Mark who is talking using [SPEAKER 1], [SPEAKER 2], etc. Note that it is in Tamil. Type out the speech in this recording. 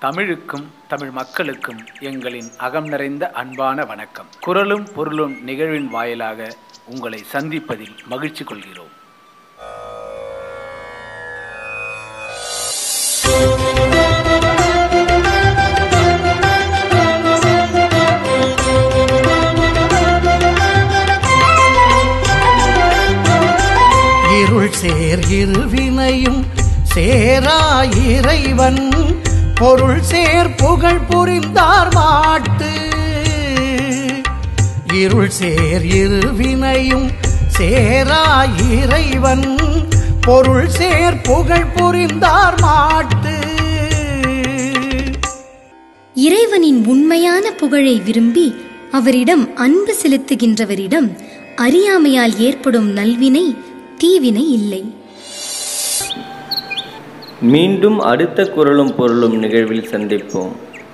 [SPEAKER 1] தமிழுக்கும் தமிழ் மக்களுக்கும் எங்களின் அகம் நிறைந்த அன்பான வணக்கம் குரலும் பொருளும் நிகழ்வின் வாயிலாக உங்களை சந்திப்பதில் மகிழ்ச்சி கொள்கிறோம்
[SPEAKER 2] இருள் சேர் இருவினையும் சேரா இறைவன் பொருள் சேர் புகழ் புரிந்தார் மாட்டு இருள் சேர் இருவினையும் சேரா இறைவன் பொருள் சேர் புகழ் புரிந்தார் மாட்டு
[SPEAKER 3] இறைவனின் உண்மையான புகழை விரும்பி அவரிடம் அன்பு செலுத்துகின்றவரிடம் அறியாமையால் ஏற்படும் நல்வினை தீவினை இல்லை
[SPEAKER 4] மீண்டும் அடுத்த குரலும் பொருளும் நிகழ்வில் சந்திப்போம்